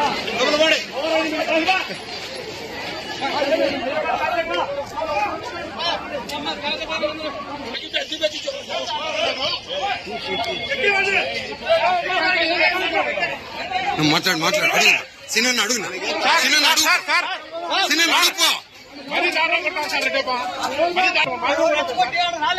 నువ్వు మాట్లాడు మాట్లాడు అడుగు సినిమా అడుగు సినిమా అడుగు సినిమా అడుగు మరి దారుణం కొట్టాలి సార్ రెడ్డప్ప మరి దారుణం